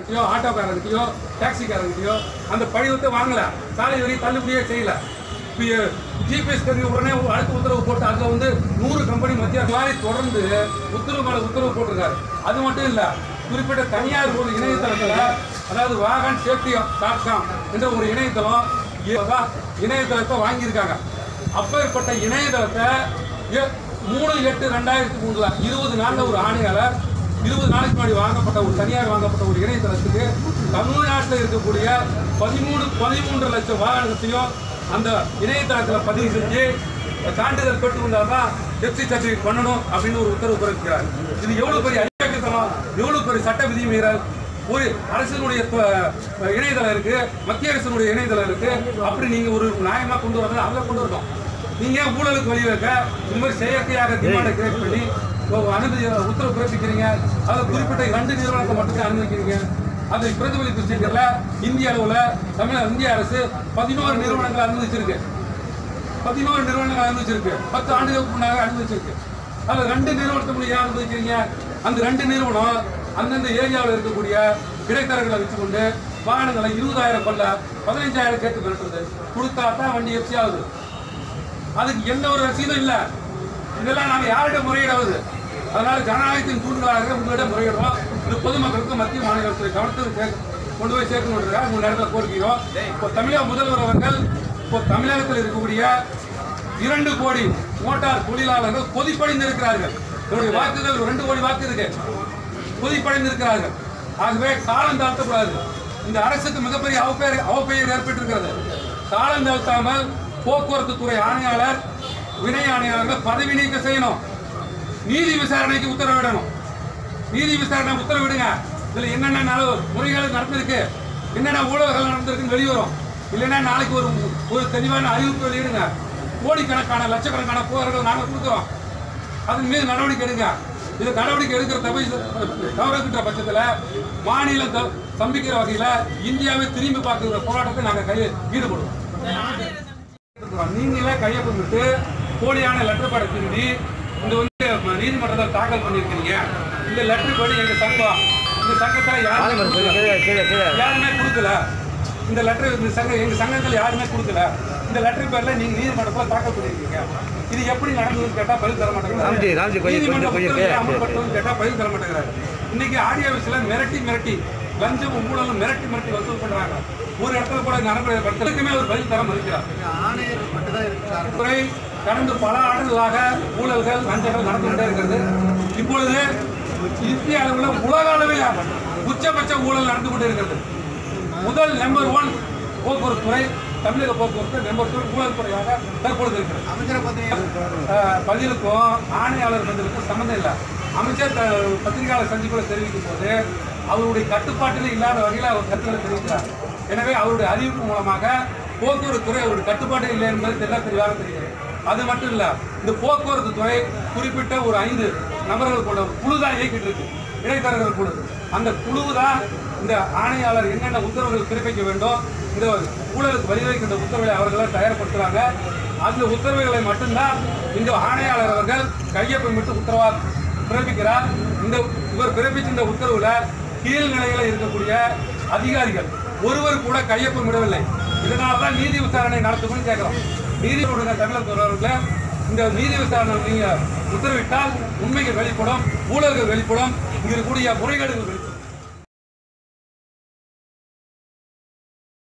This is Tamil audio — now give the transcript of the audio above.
டிரைவர்கிட்டயோ ஆட்டோக்காரர்கிட்டயோ டாக்ஸிக்காரர்கிட்டயோ அந்த படிவத்தை வாங்கல சாலை வரி தள்ளுபடியே செய்யல ஜிபிஎஸ் கருவி உடனே அடுத்த உத்தரவு போட்டு அதில் வந்து நூறு கம்பெனி மத்திய அரசு மாதிரி தொடர்ந்து உத்தரவு மேல உத்தரவு போட்டிருக்காரு அது மட்டும் இல்ல குறிப்பிட்ட தனியார் ஒரு இணையதளத்துல அதாவது வாகன் சேஃப்டி டாட் காம் என்ற ஒரு இணையதளம் இப்பதான் இணையதளத்தை வாங்கியிருக்காங்க அப்பேற்பட்ட இணையதளத்தை எ- மூணு எட்டு ரெண்டாயிரத்தி மூணுல இருபது நாள்ல ஒரு ஆணையாளர் இருபது நாளைக்கு முன்னாடி வாங்கப்பட்ட ஒரு தனியார் வாங்கப்பட்ட ஒரு இணையதளத்துக்கு தமிழ்நாட்டில் இருக்கக்கூடிய பதிமூணு பதிமூன்று லட்சம் வாகனத்தையும் அந்த இணையதளத்தில் பதிவு செஞ்சு சான்றிதழ் பெற்று கொண்டாதான் எஃப்சி சர்டிஃபிகேட் பண்ணணும் அப்படின்னு ஒரு உத்தரவு பிறப்பிக்கிறார் இது எவ்வளவு பெரிய அயோக்கியத்தனம் எவ்வளவு பெரிய சட்ட விதி மீறல் ஒரு அரசினுடைய ப- இணையதளம் இருக்கு மத்திய அரசினுடைய இணையதளம் இருக்கு அப்படி நீங்க ஒரு நியாயமா கொண்டு வரது அதை கொண்டு வரணும் நீங்க ஏன் ஊழலுக்கு வழி வைக்க இந்த மாதிரி செயற்கையாக டிமாண்டை கிரியேட் பண்ணி ஒரு அனுமதி உத்தரவு பிறப்பிக்கிறீங்க அதை குறிப்பிட்ட ரெண்டு நிறுவனத்தை மட்டும் அனுமதிக்கிறீங்க அதை பிரதிபலிப்பு ஸ்டிக்கர்ல இந்திய அளவுல தமிழ் இந்திய அரசு பதினோரு நிறுவனங்களை அனுமதிச்சிருக்கு பதினோரு நிறுவனங்கள் அனுமதிச்சிருக்கு பத்து ஆண்டுகளுக்கு முன்னாக அனுமதிச்சிருக்கு அதுல ரெண்டு நிறுவனத்தை மட்டும் ஏன் அனுமதிக்கிறீங்க அந்த ரெண்டு நிறுவனம் அந்தந்த ஏரியாவில் இருக்கக்கூடிய இடைத்தரகளை வச்சுக்கொண்டு வாகனங்களை இருபதாயிரம் கொள்ள பதினஞ்சாயிரம் கேட்டு மிரட்டுறது கொடுத்தா தான் வண்டி எஃப்சி ஆகுது அதுக்கு எந்த ஒரு ரசீதும் இல்ல இதெல்லாம் நாங்க யார்கிட்ட முறையிடாவது அதனால ஜனநாயகத்தின் தூண்டுதலாக உங்களிடம் முறையிடுறோம் இது பொதுமக்களுக்கு மத்திய மாநில அரசு கவனத்துக்கு சேர்க்க- கொண்டு போய் சேர்க்கணுன்றதுக்காக உங்க நேரத்தில் கோரிக்கிறோம் இப்போ தமிழக முதல்வர் அவர்கள் இப்போ தமிழகத்தில் இருக்கக்கூடிய இரண்டு கோடி மோட்டார் தொழிலாளர்கள் கொதிப்படைந்து இருக்கிறார்கள் என்னுடைய வாக்குகள் ஒரு ரெண்டு கோடி வாக்கு இருக்கு கொதிப்படைந்து இருக்கிறார்கள் ஆகவே காலம் தாழ்த்தக்கூடாது இந்த அரசுக்கு மிகப்பெரிய அவப்பெயர் அவப்பெயர் ஏற்பட்டிருக்கிறது காலம் தாழ்த்தாமல் போக்குவரத்து துறை ஆணையாளர் வினை ஆணையாளர்கள் பதவி நீக்கம் செய்யணும் நீதி விசாரணைக்கு உத்தரவிடணும் நீதி விசாரணை உத்தரவிடுங்க இதுல என்னென்ன நல- முறைகள் நடந்திருக்கு என்னென்ன ஊழல்கள் நடந்திருக்குன்னு வெளிவரும் இல்லைன்னா நாளைக்கு ஒரு ஒரு தெளிவான அறிவிப்பு வெளியிடுங்க கோடிக்கணக்கான லட்சக்கணக்கான புகார்கள் நாங்கள் கொடுக்குறோம் அதன் மீது நடவடிக்கை எடுங்க இது நடவடிக்கை எடுக்கிற தவிர தவறுகின்ற பட்சத்தில் மாநிலம் த- ஸ்தம்பிக்கிற வகையில் இந்தியாவை திரும்பி பார்க்கிற போராட்டத்தை நாங்கள் கையை ஈடுபடுவோம் நீங்களே கையொப்பமிட்டு போலியான லெட்டர் பட திருடி இந்த வந்து நீதிமன்றத்தில் தாக்கல் பண்ணியிருக்கீங்க இந்த லெட்டர் படி எங்க சங்கம் இந்த சங்கத்தில் யாருமே கொடுக்கல. யாருமே கொடுக்கல இந்த லெட்டர் இந்த சங்கம் எங்க சங்கத்தில் யாருமே கொடுக்கல இந்த லெட்டர் பேர்ல நீங்க நீதிமன்றத்தில் தாக்கல் பண்ணியிருக்கீங்க இது எப்படி நடந்ததுன்னு கேட்டா பதில் தர ராம்ஜி, ராம்ஜி, கொஞ்சம், நீதிமன்ற கொஞ்சம், உத்தரவை கொஞ்சம் அமல்படுத்தணும்னு கேட்டா பதில் தர மாட்டேங்கிறாரு இன்னைக்கு ஆடியோ ஆஃபீஸ்ல மிரட்டி மிரட்டி லஞ்சம் ஊழலும் மிரட்டி மிரட்டி வசூல் பண்றாங்க ஒரு இடத்துல கூட நடைமுறை படுத்தலுக்குமே அவர் பதில் தர மறுக்கிறார் துறை கடந்த பல ஆண்டுகளாக ஊழல்கள் லஞ்சங்கள் நடந்து கொண்டே இருக்கிறது இப்பொழுது இந்திய அளவில் உலக அளவில் உச்சபட்ச ஊழல் நடந்து கொண்டே இருக்கிறது முதல் நம்பர் ஒன் போக்குவரத்து துறை தமிழக போக்குவரத்து நம்பர் டூ ஊழல் துறையாக தற்பொழுது இருக்கிறது அஹ், பதிலுக்கும் ஆணையாளர் பதிலுக்கும் சம்மந்தம் இல்லை அமைச்சர் த- பத்திரிகையாளர் சந்திப்பில் தெரிவிக்கும் போது அவருடைய கட்டுப்பாட்டில் இல்லாத வகையில் அவர் கருத்துக்களை தெரிவிக்கிறார் எனவே அவருடைய அறிவிப்பு மூலமாக போக்குவரத்து துறை அவருடைய கட்டுப்பாடு இல்லை என்பது தெல்ல தெளிவாக தெரிகிறது அது மட்டும் இல்ல இந்த போக்குவரத்து துறை குறிப்பிட்ட ஒரு ஐந்து நபர்கள் கொண்ட ஒரு குழு தான் இயக்கிட்டு இருக்கு இடைத்தரகர்கள் குழு அந்த குழு தான் இந்த ஆணையாளர் என்னென்ன உத்தரவுகள் பிறப்பிக்க வேண்டும் இந்த ஊழலுக்கு வழிவகுக்கின்ற உத்தரவுகளை அவர்களால் தயார்படுத்துறாங்க அந்த உத்தரவுகளை மட்டும்தான் இந்த ஆணையாளர் அவர்கள் கையொப்பமிட்டு உத்தரவா பிறப்பிக்கிறார் இந்த இவர் பிறப்பிச்ச இந்த உத்தரவுல கீழ்நிலையில இருக்கக்கூடிய அதிகாரிகள் ஒருவர் கூட கையொப்பமிடவில்லை இதனால தான் நீதி விசாரணை நடத்தும்னு கேட்கிறோம் நீதிபதியோட தமிழக அவர்களே இந்த நீதி விசாரணை நீங்க உத்தரவிட்டால் உண்மைகள் வெளிப்படும் ஊழல்கள் வெளிப்படும் இங்க இருக்கக்கூடிய முறைகேடுகள் வெளிப்படும்